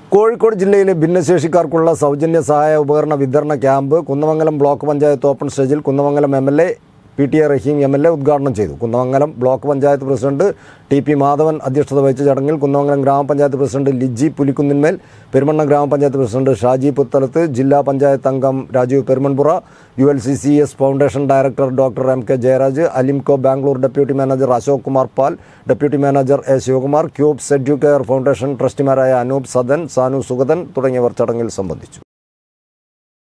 കോഴിക്കോട് ജില്ലയിലെ ഭിന്നശേഷിക്കാർക്കുള്ള സൗജന്യ സഹായ ഉപകരണ വിതരണ camp Kunnamangalam block panchayat open സ്റ്റേജിൽ Kunnamangalam M L A P T A Rahim M L A ഉദ്ഘാടനം ചെയ്തു Kunnamangalam block panchayat president T P Madhavan അധ്യക്ഷത വഹിച്ച ചടങ്ങിൽ കുന്നമംഗലം ഗ്രാമപഞ്ചായത്ത് പ്രസിഡന്റ് ലിജി പുലിക്കുന്നിന്മേൽ പെരുമണ്ണ ഗ്രാമപഞ്ചായത്ത് പ്രസിഡന്റ് ഷാജി പുത്തലത്ത് ജില്ലാ പഞ്ചായത്ത് അംഗം Rajeev Perumanpura U L C C S foundation director doctor M K Jayaraj Alimco Bangalore deputy manager Ashok Kumar Pal deputy manager A Sivakumar cubes educare foundation ട്രസ്റ്റിമാരായ അനൂപ് സദൻ സാനു സുഗതൻ തുടങ്ങിയവർ ചടങ്ങിൽ സംബന്ധിച്ചു